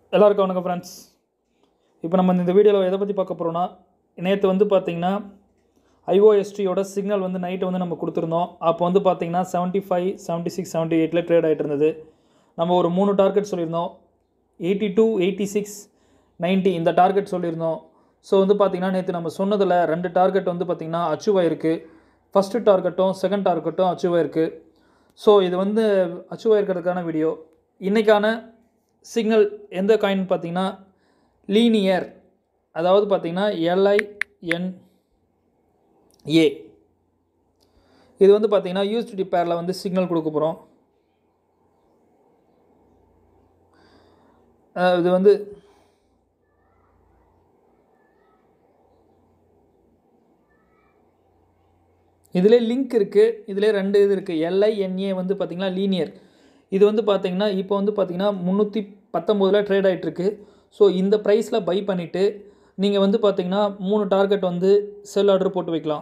எல்லாருக்கும் வணக்கம் ஃப்ரெண்ட்ஸ் இப்போ நம்ம இந்த வீடியோவில் எதை பற்றி பார்க்க போகிறோன்னா நேற்று வந்து பார்த்திங்கன்னா ஐஓஎஸ்டியோட சிக்னல் வந்து நைட்டு வந்து நம்ம கொடுத்துருந்தோம் அப்போ வந்து பார்த்திங்கன்னா seventy five seventy six seventy எயிட்டில் ட்ரேட் ஆகிட்டு இருந்தது நம்ம ஒரு மூணு டார்கெட் சொல்லியிருந்தோம் eighty two eighty six ninety இந்த டார்கெட் சொல்லியிருந்தோம் ஸோ வந்து பார்த்திங்கன்னா நேற்று நம்ம சொன்னதில் ரெண்டு டார்கெட் வந்து பார்த்திங்கன்னா அச்சீவ் ஆயிருக்கு ஃபஸ்ட்டு டார்கெட்டும் செகண்ட் டார்கெட்டும் அச்சீவ் ஆயிருக்கு ஸோ இது வந்து அச்சீவ் ஆயிருக்கிறதுக்கான வீடியோ இன்றைக்கான சிக்னல் எந்த காயின் பார்த்தீங்கன்னா லீனியர் அதாவது பார்த்தீங்கன்னா எல்ஐஎன் ஏ இது வந்து பார்த்தீங்கன்னா யூஎஸ்டி பேரில் வந்து சிக்னல் கொடுக்க போகிறோம் இது வந்து இதிலே லிங்க் இருக்குது இதிலே ரெண்டு இது இருக்குது எல்ஐஎன்ஏ வந்து பார்த்திங்கன்னா லீனியர் இது வந்து பார்த்திங்கன்னா இப்போ வந்து பார்த்திங்கன்னா முந்நூற்றி பத்தொம்போதில் ட்ரேட் ஆகிட்டுருக்கு ஸோ இந்த ப்ரைஸில் பை பண்ணிவிட்டு நீங்கள் வந்து பார்த்திங்கன்னா மூணு டார்கெட் வந்து செல் ஆர்டர் போட்டு வைக்கலாம்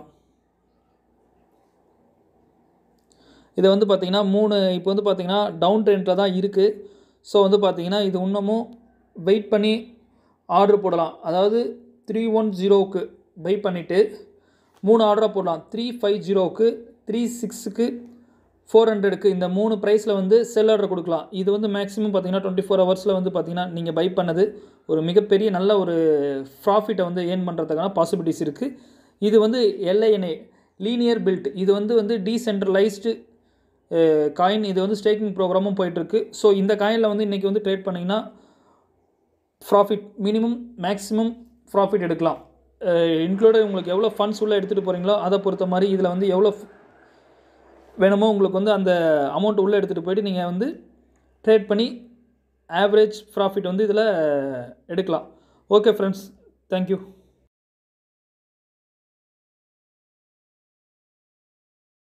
இதை வந்து பார்த்திங்கன்னா மூணு இப்போ வந்து பார்த்திங்கன்னா டவுன் ட்ரெண்டில் தான் இருக்குது ஸோ வந்து பார்த்திங்கன்னா இது இன்னமும் வெயிட் பண்ணி ஆர்டர் போடலாம் அதாவது த்ரீ ஒன் ஜீரோவுக்கு பை பண்ணிவிட்டு மூணு ஆர்டராக போடலாம் த்ரீ ஃபைவ் ஜீரோவுக்கு த்ரீ சிக்ஸுக்கு ஃபோர் ஹண்ட்ரடுக்கு இந்த மூணு ப்ரைஸில் வந்து செல் ஆர்டர் கொடுக்கலாம் இது வந்து மேக்ஸிமம் பார்த்தீங்கன்னா டுவெண்ட்டி ஃபோர் ஹவர்ஸில் வந்து பார்த்தீங்கன்னா நீங்கள் பை பண்ணது ஒரு மிகப்பெரிய நல்ல ஒரு ப்ராஃபிட்டை வந்து ஏர்ன் பண்ணுறதுக்கான பாசிபிலிட்டிஸ் இருக்குது இது வந்து எல்ஐஎன்ஏ லீனியர் பில்ட் இது வந்து வந்து டீசென்ட்ரலைஸ்டு காயின் இது வந்து ஸ்டேக்கிங் ப்ரோக்ராமும் போயிட்டுருக்கு ஸோ இந்த காயினில் வந்து இன்றைக்கி வந்து ட்ரேட் பண்ணிங்கன்னா ப்ராஃபிட் மினிமம் மேக்ஸிமம் ப்ராஃபிட் எடுக்கலாம் இன்க்ளூட் உங்களுக்கு எவ்வளோ ஃபண்ட்ஸ் உள்ளே எடுத்துகிட்டு போகிறீங்களோ அதை பொறுத்த மாதிரி இதில் வந்து எவ்வளோ வேணுமோ உங்களுக்கு வந்து அந்த அமௌண்ட் உள்ளே எடுத்துகிட்டு போயிட்டு நீங்கள் வந்து ட்ரேட் பண்ணி ஆவரேஜ் ப்ராஃபிட் வந்து இதில் எடுக்கலாம் ஓகே ஃப்ரெண்ட்ஸ் தேங்க்யூ